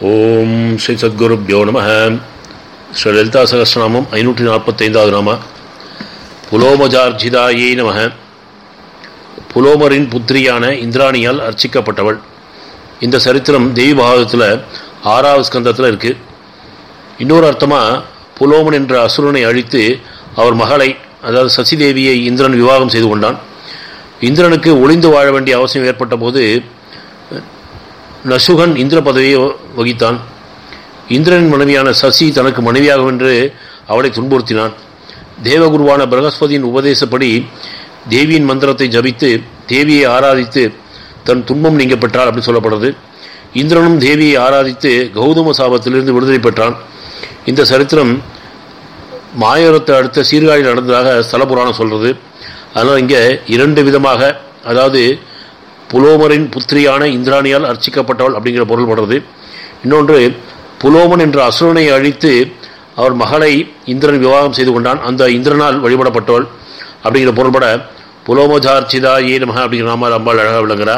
ஓம் ஸ்ரீ சத்குருப்யோ நம ஸ்ரீ லலிதா சகஸ்ரநாமம் ஐநூற்றி நாற்பத்தைந்தாவது நாம புலோமஜார்ஜிதாயே நம புலோமரின் புத்திரியான இந்திராணியால் அர்ச்சிக்கப்பட்டவள் இந்த சரித்திரம் தேவி பாகவதத்தில் ஆறாவது ஸ்கந்தத்தில் இருக்குது இன்னொரு அர்த்தமாக புலோமன் என்ற அசுரனை அழித்து அவர் மகளை அதாவது சசிதேவியை இந்திரன் விவாகம் செய்து கொண்டான் இந்திரனுக்கு ஒளிந்து வாழ வேண்டிய அவசியம் ஏற்பட்ட போது நசுகன் இந்திர பதவியை வகித்தான் இந்திரனின் மனைவியான சசி தனக்கு மனைவியாகும் என்று அவளை துன்புறுத்தினான் தேவகுருவான பிரகஸ்பதியின் உபதேசப்படி தேவியின் மந்திரத்தை ஜபித்து தேவியை ஆராதித்து தன் துன்பம் நீங்க பெற்றாள் அப்படி சொல்லப்படுறது இந்திரனும் தேவியை ஆராதித்து கௌதம சாபத்திலிருந்து விடுதலை பெற்றான் இந்த சரித்திரம் மாயோரத்தை அடுத்த சீர்காழியில் நடந்ததாக ஸ்தல புராணம் சொல்கிறது அதனால் இங்கே இரண்டு விதமாக அதாவது புலோமரின் புத்திரியான இந்திராணியால் அர்ச்சிக்கப்பட்டவள் அப்படிங்கிற பொருள்படுறது இன்னொன்று புலோமன் என்ற அசுரனை அழித்து அவர் மகளை இந்திரன் விவாகம் செய்து கொண்டான் அந்த இந்திரனால் வழிபடப்பட்டவள் அப்படிங்கிற பொருள்பட புலோமஜார்ச்சிதா ஏ நமக அப்படிங்கிற நாம அம்பாள் அழகாக விளங்குறா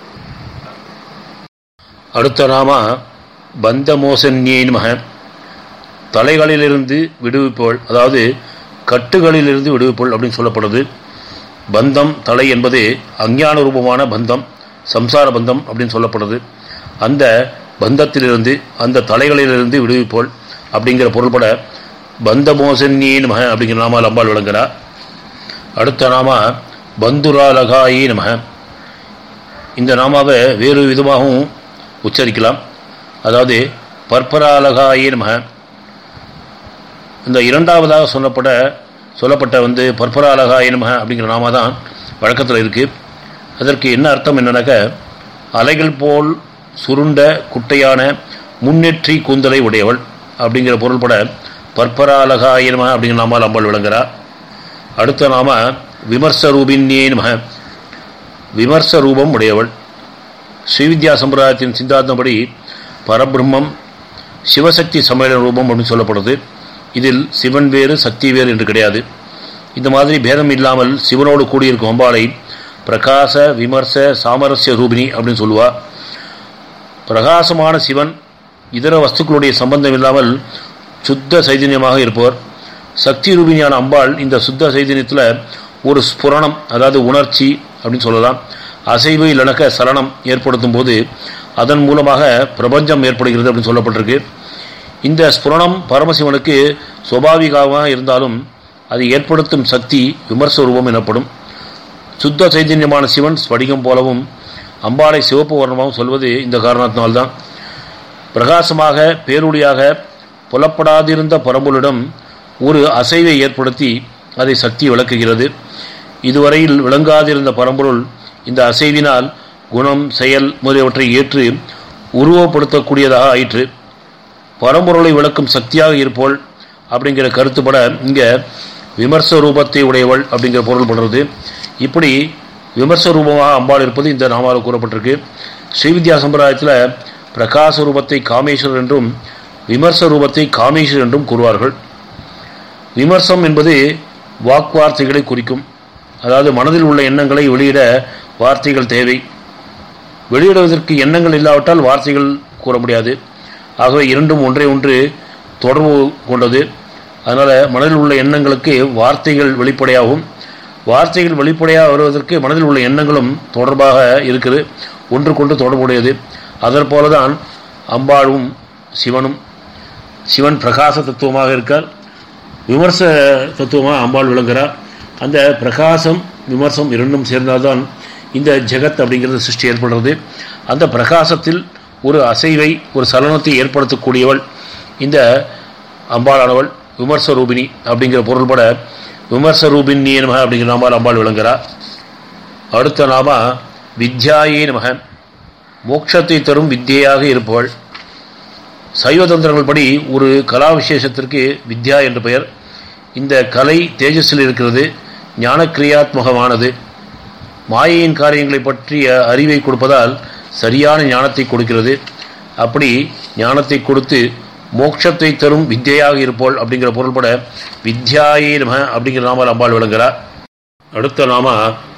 அடுத்த நாம பந்தமோசன்யே நமக தலைகளிலிருந்து விடுவிப்பவள் அதாவது கட்டுகளிலிருந்து விடுவிப்பவள் அப்படின்னு சொல்லப்படுது பந்தம் தலை என்பது அஞ்ஞான ரூபமான பந்தம் சம்சார பந்தம் அப்படின்னு சொல்லப்படுது அந்த பந்தத்திலிருந்து அந்த தலைகளிலிருந்து விடுவிப்போல் அப்படிங்கிற பொருள்பட பந்தமோசன்யே நமக அப்படிங்கிற நாம அம்பாள் விளங்குறா அடுத்த நாம பந்துராலகாயே நமக இந்த நாமாவை வேறு விதமாகவும் உச்சரிக்கலாம் அதாவது பற்பராலகாயே நமக இந்த இரண்டாவதாக சொல்லப்பட சொல்லப்பட்ட வந்து பற்பராலகாய நமக அப்படிங்கிற நாம தான் வழக்கத்தில் இருக்குது அதற்கு என்ன அர்த்தம் என்னன்னாக்க அலைகள் போல் சுருண்ட குட்டையான முன்னேற்றி கூந்தலை உடையவள் அப்படிங்கிற பொருள்பட பற்பராலகாய நமக அப்படிங்கிற நாமால் அம்பாள் விளங்குறா அடுத்த நாம விமர்ச ரூபின்யே நமக விமர்ச ரூபம் உடையவள் ஸ்ரீவித்யா சம்பிரதாயத்தின் சித்தாந்தப்படி பரபிரம்மம் சிவசக்தி சம்மேளன ரூபம் அப்படின்னு சொல்லப்படுது இதில் சிவன் வேறு சக்தி வேறு என்று கிடையாது இந்த மாதிரி பேதம் இல்லாமல் சிவனோடு கூடியிருக்கும் அம்பாளை பிரகாச விமர்ச சாமரஸ்ய ரூபினி அப்படின்னு சொல்லுவா பிரகாசமான சிவன் இதர வஸ்துக்களுடைய சம்பந்தம் இல்லாமல் சுத்த சைதன்யமாக இருப்பவர் சக்தி ரூபினியான அம்பாள் இந்த சுத்த சைதன்யத்தில் ஒரு ஸ்புரணம் அதாவது உணர்ச்சி அப்படின்னு சொல்லலாம் அசைவு இல்லைனக்க சலனம் ஏற்படுத்தும் போது அதன் மூலமாக பிரபஞ்சம் ஏற்படுகிறது அப்படின்னு சொல்லப்பட்டிருக்கு இந்த ஸ்புரணம் பரமசிவனுக்கு சுவாபாவிகமாக இருந்தாலும் அது ஏற்படுத்தும் சக்தி விமர்ச ரூபம் எனப்படும் சுத்த சைதன்யமான சிவன் ஸ்படிகம் போலவும் அம்பாளை சிவப்பு வர்ணமாகவும் சொல்வது இந்த காரணத்தினால்தான் பிரகாசமாக பேரொழியாக புலப்படாதிருந்த பரம்பொருளிடம் ஒரு அசைவை ஏற்படுத்தி அதை சக்தி விளக்குகிறது இதுவரையில் விளங்காதிருந்த பரம்பொருள் இந்த அசைவினால் குணம் செயல் முதலியவற்றை ஏற்று உருவப்படுத்தக்கூடியதாக ஆயிற்று பரம்பொருளை விளக்கும் சக்தியாக இருப்போள் அப்படிங்கிற கருத்துப்பட இங்கே விமர்ச ரூபத்தை உடையவள் அப்படிங்கிற பொருள் படுறது இப்படி விமர்ச ரூபமாக அம்பாள் இருப்பது இந்த நாமாவில் கூறப்பட்டிருக்கு ஸ்ரீவித்யா சம்பிரதாயத்தில் பிரகாச ரூபத்தை காமேஸ்வரர் என்றும் விமர்ச ரூபத்தை காமேஸ்வரர் என்றும் கூறுவார்கள் விமர்சம் என்பது வாக்குவார்த்தைகளை குறிக்கும் அதாவது மனதில் உள்ள எண்ணங்களை வெளியிட வார்த்தைகள் தேவை வெளியிடுவதற்கு எண்ணங்கள் இல்லாவிட்டால் வார்த்தைகள் கூற முடியாது ஆகவே இரண்டும் ஒன்றை ஒன்று தொடர்பு கொண்டது அதனால் மனதில் உள்ள எண்ணங்களுக்கு வார்த்தைகள் வெளிப்படையாகும் வார்த்தைகள் வெளிப்படையாக வருவதற்கு மனதில் உள்ள எண்ணங்களும் தொடர்பாக இருக்குது ஒன்றுக்கொன்று தொடர்புடையது அதற்போல தான் அம்பாளும் சிவனும் சிவன் பிரகாச தத்துவமாக இருக்கார் விமர்ச தத்துவமாக அம்பாள் விளங்குகிறார் அந்த பிரகாசம் விமர்சம் இரண்டும் சேர்ந்தால்தான் இந்த ஜெகத் அப்படிங்கிறது சிருஷ்டி ஏற்படுறது அந்த பிரகாசத்தில் ஒரு அசைவை ஒரு சலனத்தை ஏற்படுத்தக்கூடியவள் இந்த அம்பாளானவள் விமர்ச ரூபினி அப்படிங்கிற பொருள்பட விமர்ச ரூபினி நமக அப்படிங்கிற நாமால் அம்பாள் விளங்குறா அடுத்த நாம வித்யாயே நமக மோட்சத்தை தரும் வித்தியாக இருப்பவள் சைவதந்திரங்கள் படி ஒரு கலா விசேஷத்திற்கு வித்யா என்று பெயர் இந்த கலை தேஜஸில் இருக்கிறது ஞானக்கிரியாத்மகமானது மாயையின் காரியங்களை பற்றிய அறிவை கொடுப்பதால் சரியான ஞானத்தை கொடுக்கிறது அப்படி ஞானத்தை கொடுத்து மோட்சத்தை தரும் வித்தியாக இருப்போல் அப்படிங்கிற பொருள்பட வித்யாயே நம அப்படிங்கிற நாமல் அம்பாள் விளங்குகிறார் அடுத்த நாம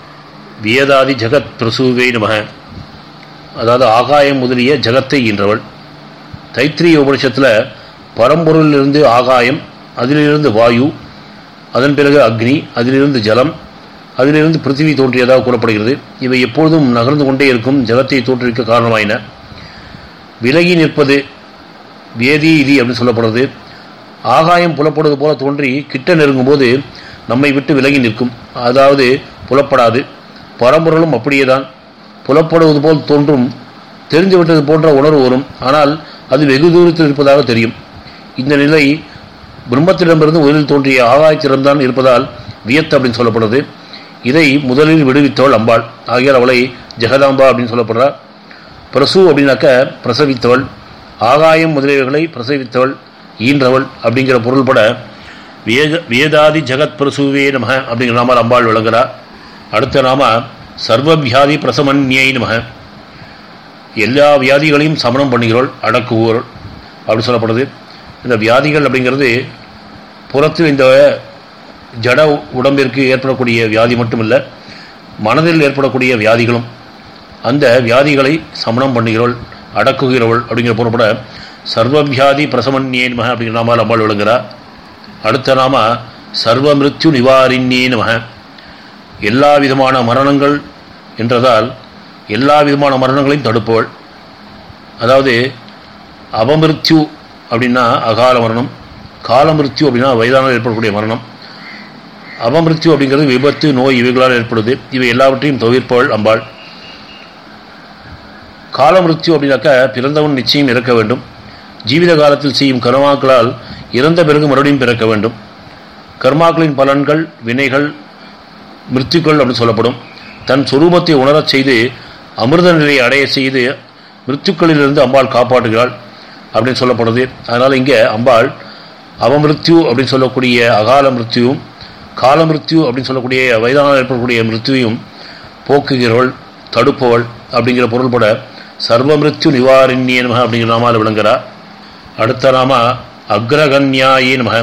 வியதாதி ஜெகத் பிரசூவே நம அதாவது ஆகாயம் முதலிய ஜகத்தை ஈன்றவள் தைத்திரிய உபனிஷத்தில் பரம்பொருளிலிருந்து ஆகாயம் அதிலிருந்து வாயு அதன் பிறகு அக்னி அதிலிருந்து ஜலம் அதிலிருந்து பிருத்திவி தோன்றியதாக கூறப்படுகிறது இவை எப்பொழுதும் நகர்ந்து கொண்டே இருக்கும் ஜலத்தை தோற்றுவிக்க காரணமாயின விலகி நிற்பது வேதி இதி அப்படின்னு சொல்லப்படுறது ஆகாயம் புலப்படுவது போல தோன்றி கிட்ட நெருங்கும்போது நம்மை விட்டு விலகி நிற்கும் அதாவது புலப்படாது பரம்பொருளும் அப்படியே தான் புலப்படுவது போல் தோன்றும் தெரிந்துவிட்டது போன்ற உணர்வு வரும் ஆனால் அது வெகு தூரத்தில் இருப்பதாக தெரியும் இந்த நிலை பிரம்மத்திடமிருந்து உயிரில் தோன்றிய ஆகாயத்திடம்தான் இருப்பதால் வியத்து அப்படின்னு சொல்லப்படுது இதை முதலில் விடுவித்தவள் அம்பாள் ஆகியால் அவளை ஜெகதாம்பா அப்படின்னு சொல்லப்படுறா பிரசு அப்படின்னாக்க பிரசவித்தவள் ஆகாயம் முதலியவைகளை பிரசவித்தவள் ஈன்றவள் அப்படிங்கிற பொருள்பட வேத வேதாதி ஜெகத் பிரசுவே நம அப்படிங்கிற நாமால் அம்பாள் விளங்குறா அடுத்த நாம சர்வவியாதி பிரசமன்யை நம எல்லா வியாதிகளையும் சமணம் பண்ணுகிறோள் அடக்குவோள் அப்படி சொல்லப்படுது இந்த வியாதிகள் அப்படிங்கிறது புறத்தில் இந்த ஜட உடம்பிற்கு ஏற்படக்கூடிய வியாதி மட்டும் இல்லை மனதில் ஏற்படக்கூடிய வியாதிகளும் அந்த வியாதிகளை சமணம் பண்ணுகிறவள் அடக்குகிறவள் அப்படிங்கிற பொருள்பட சர்வவியாதி பிரசமன்யே நம அப்படிங்கிற நாமால் அம்பாள் விளங்குறா அடுத்த நாம சர்வ மிருத்யு நிவாரிணியே நம எல்லா விதமான மரணங்கள் என்றதால் எல்லா விதமான மரணங்களையும் தடுப்பவள் அதாவது அபமிருத்யு அப்படின்னா அகால மரணம் காலமிருத்யு அப்படின்னா வயதானால் ஏற்படக்கூடிய மரணம் அபமிருத்யு அப்படிங்கிறது விபத்து நோய் இவைகளால் ஏற்படுது இவை எல்லாவற்றையும் தவிர்ப்பவள் அம்பாள் காலமிருத்யு அப்படின்னாக்க பிறந்தவன் நிச்சயம் இறக்க வேண்டும் ஜீவித காலத்தில் செய்யும் கர்மாக்களால் இறந்த பிறகு மறுபடியும் பிறக்க வேண்டும் கர்மாக்களின் பலன்கள் வினைகள் மிருத்துக்கள் அப்படின்னு சொல்லப்படும் தன் சுரூபத்தை உணரச் செய்து அமிர்த நிலையை அடைய செய்து மிருத்துக்களிலிருந்து அம்பாள் காப்பாற்றுகிறாள் அப்படின்னு சொல்லப்படுது அதனால் இங்கே அம்பாள் அவமிருத்யு அப்படின்னு சொல்லக்கூடிய அகால மிருத்யுவும் காலமிருத்யு அப்படின்னு சொல்லக்கூடிய வயதானால் ஏற்படக்கூடிய மிருத்யுவையும் போக்குகிறவள் தடுப்பவள் அப்படிங்கிற பொருள்பட சர்வ மிருத்யு நிவாரண்யே நமக அப்படிங்கிற நாமால் விளங்குறா அடுத்த நாம அக்ரகன்யாயே நமக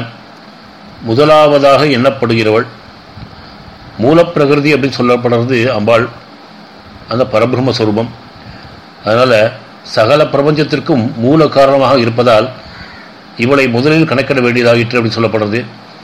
முதலாவதாக எண்ணப்படுகிறவள் மூலப்பிரகிருதி அப்படின்னு சொல்லப்படுறது அம்பாள் அந்த பரபிரம்ம ஸ்வரூபம் அதனால் சகல பிரபஞ்சத்திற்கும் மூல காரணமாக இருப்பதால் இவளை முதலில் கணக்கிட வேண்டியதாகிற்று அப்படின்னு சொல்லப்படுறது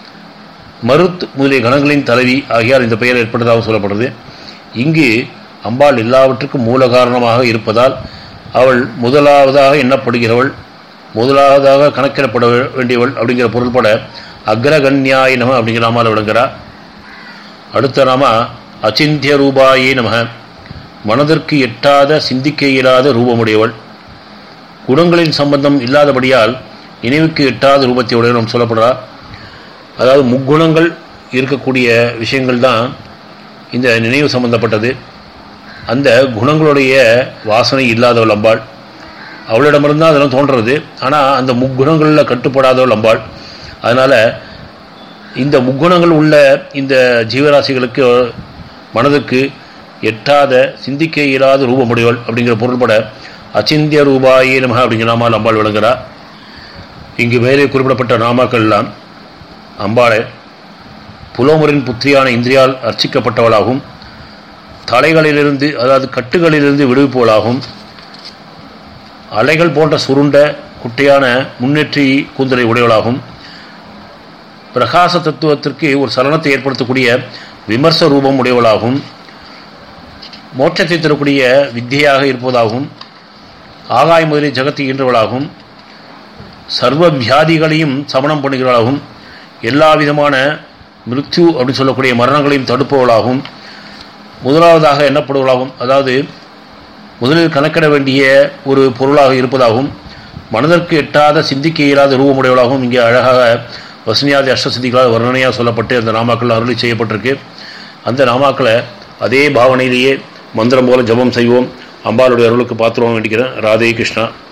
மருத் முதலிய கணங்களின் தலைவி ஆகியால் இந்த பெயர் ஏற்பட்டதாக சொல்லப்படுறது இங்கு அம்பாள் எல்லாவற்றுக்கும் மூல காரணமாக இருப்பதால் அவள் முதலாவதாக எண்ணப்படுகிறவள் முதலாவதாக கணக்கிடப்பட வேண்டியவள் அப்படிங்கிற பொருள்பட அக்ரகன்யாய நம அப்படிங்கிற நாமால் விளங்குறா அடுத்த நாம அச்சிந்திய ரூபாயே நம மனதிற்கு எட்டாத சிந்திக்க இயலாத ரூபமுடையவள் குணங்களின் சம்பந்தம் இல்லாதபடியால் நினைவுக்கு எட்டாத ரூபத்தை உடையவள் சொல்லப்படுறா அதாவது முக்குணங்கள் இருக்கக்கூடிய விஷயங்கள் தான் இந்த நினைவு சம்பந்தப்பட்டது அந்த குணங்களுடைய வாசனை இல்லாதவள் அம்பாள் அவளிடமிருந்து தான் அதெல்லாம் தோன்றுறது ஆனால் அந்த முக்குணங்களில் கட்டுப்படாதவள் அம்பாள் அதனால் இந்த முக்குணங்கள் உள்ள இந்த ஜீவராசிகளுக்கு மனதுக்கு எட்டாத சிந்திக்க இயலாத ரூபமுடையவள் அப்படிங்கிற பொருள்பட அச்சிந்திய ரூபாயே நமக அப்படிங்கிற நாமால் அம்பாள் விளங்குறா இங்கு மேலே குறிப்பிடப்பட்ட நாமாக்கள்லாம் அம்பாளை புலோமரின் புத்திரியான இந்திரியால் அர்ச்சிக்கப்பட்டவளாகவும் தலைகளிலிருந்து அதாவது கட்டுகளிலிருந்து விடுவிப்பவளாகவும் அலைகள் போன்ற சுருண்ட குட்டையான முன்னேற்றி கூந்தலை உடையவளாகும் பிரகாச தத்துவத்திற்கு ஒரு சலனத்தை ஏற்படுத்தக்கூடிய விமர்ச ரூபம் உடையவளாகும் மோட்சத்தை தரக்கூடிய வித்தியாக இருப்பதாகவும் ஆகாய முதலில் ஜகத்தை ஈன்றவளாகும் சர்வ வியாதிகளையும் சமணம் பண்ணுகிறவளாகும் எல்லா விதமான மிருத்யு அப்படின்னு சொல்லக்கூடிய மரணங்களையும் தடுப்பவளாகும் முதலாவதாக எண்ணப்படுவளாகும் அதாவது முதலில் கணக்கிட வேண்டிய ஒரு பொருளாக இருப்பதாகவும் மனதிற்கு எட்டாத சிந்திக்க இயலாத ரூபமுடையவளாகவும் இங்கே அழகாக வசனியாதி அஷ்டசித்திகளால் வர்ணனையாக சொல்லப்பட்டு அந்த நாமாக்கள் அருளி செய்யப்பட்டிருக்கு அந்த நாமாக்களை அதே பாவனையிலேயே மந்திரம் போல ஜபம் செய்வோம் அம்பாளுடைய அருளுக்கு பாத்திரம் வேண்டிக்கிறேன் ராதே கிருஷ்ணா